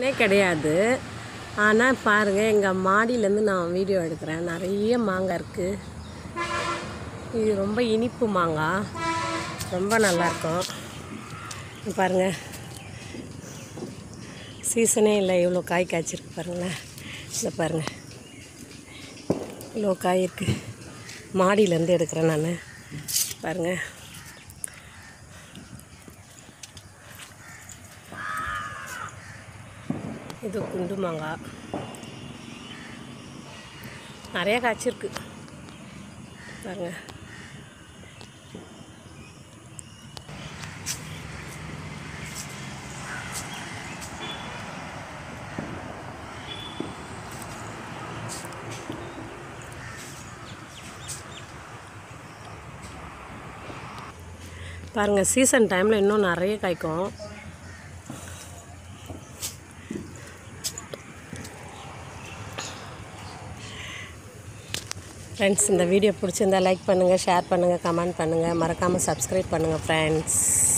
சீசனே கிடையாது ஆனால் பாருங்கள் எங்கள் மாடியிலேருந்து நான் வீடியோ எடுக்கிறேன் நிறைய மாங்காய் இருக்குது இது ரொம்ப இனிப்பு மாங்காய் ரொம்ப நல்லாயிருக்கும் இங்க பாருங்க சீசனே இல்லை இவ்வளோ காய் காய்ச்சிருக்கு பாருங்களேன் இதை பாருங்கள் இவ்வளோ காய் இருக்குது மாடியிலேருந்து எடுக்கிறேன் நான் பாருங்கள் இது குண்டு மாங்காய் நிறைய காய்ச்சிருக்கு பாருங்க பாருங்கள் சீசன் டைமில் இன்னும் நிறைய காய்க்கும் ஃப்ரெண்ட்ஸ் இந்த வீடியோ பிடிச்சிருந்தா லைக் பண்ணுங்கள் ஷேர் பண்ணுங்கள் கமெண்ட் பண்ணுங்கள் மறக்காமல் சப்ஸ்கிரைப் பண்ணுங்கள் ஃப்ரெண்ட்ஸ்